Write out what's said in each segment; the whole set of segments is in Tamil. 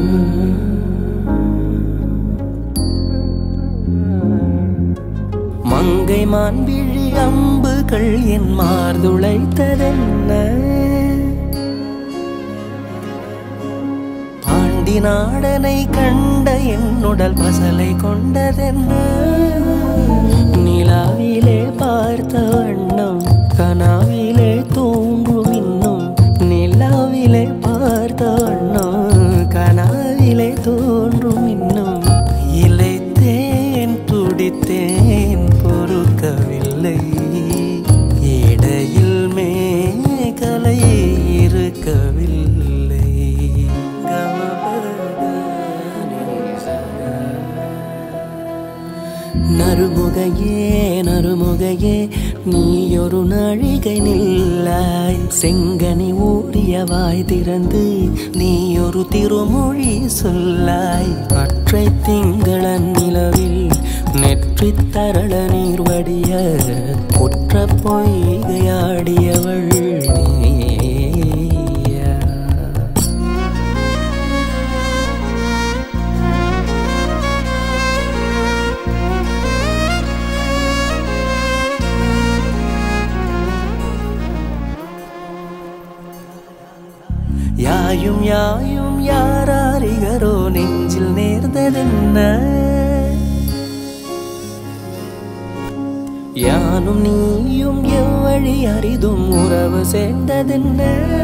மங்கை மான்விழி அம்புகள் என் மார்துளைத்ததென்ன பாண்டி நாடனை கண்ட என்னுடல் பசலை கொண்டதென்ன நிலாவிலே பார்த்த வண்ணம் கனாவிலே தூங்கும் இன்னும் நிலாவிலே பார்த்த வண்ணம் கனாவிலே தோன்றும் இன்னும் இளைத்தேன் துடித்தேன் பொறுக்கவில்லை இடையில் மேகலை இருக்கவில்லை நறுமுகையே நறுமுகையே நீயொரு நாழிகை நில்லாய் செங்கனி ஊறிய வாய் திறந்து நீயொரு திருமொழி சொல்லாய் அற்றை திங்களன் நிலவில் நெற்றி தரள நீர் வடிய குற்ற பொய்கையாடியவள் நீயா யாயும் யாயும் யாராரிகரோ நெஞ்சில் நேர்ந்ததென்ன யானும் நீயும் எவ்வழி அரிதும் உறவு சேர்ந்ததென்ன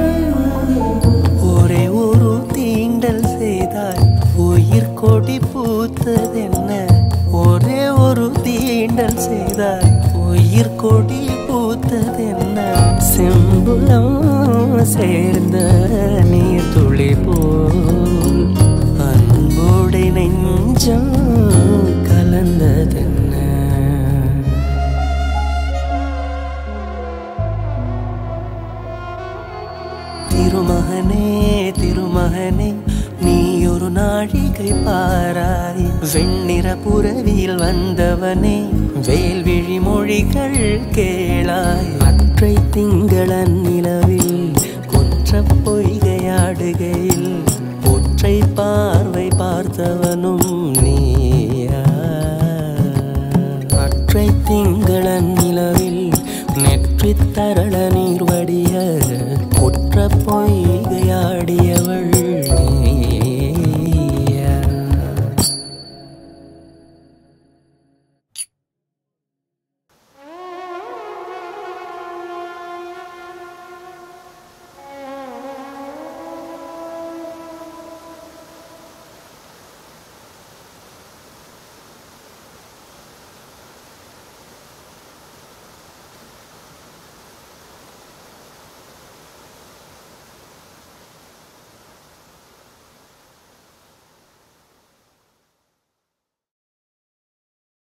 ஒரே ஒரு தீண்டல் செய்தாய் உயிர் கொடி பூத்ததென்ன ஒரே ஒரு தீண்டல் செய்தாய் உயிர் கொடி பூத்ததென்ன செம்புலம் சேர்ந்த நீர் துளி போல் அன்போடை நெஞ்சம் கலந்ததென்ன திருமகனே திருமகனே நீ ஒரு நாழிகை பாராய் வெண்ணிற புறவியில் வந்தவனே வேல்விழி மொழிகள் கேளாய் அற்றை திங்களன் நிலவில் குற்ற பொய்கையாடுகையில் ஒற்றை பார்வை பார்த்தவனும் நீயா அற்றை திங்களன் நிலவில் நெற்றி தரள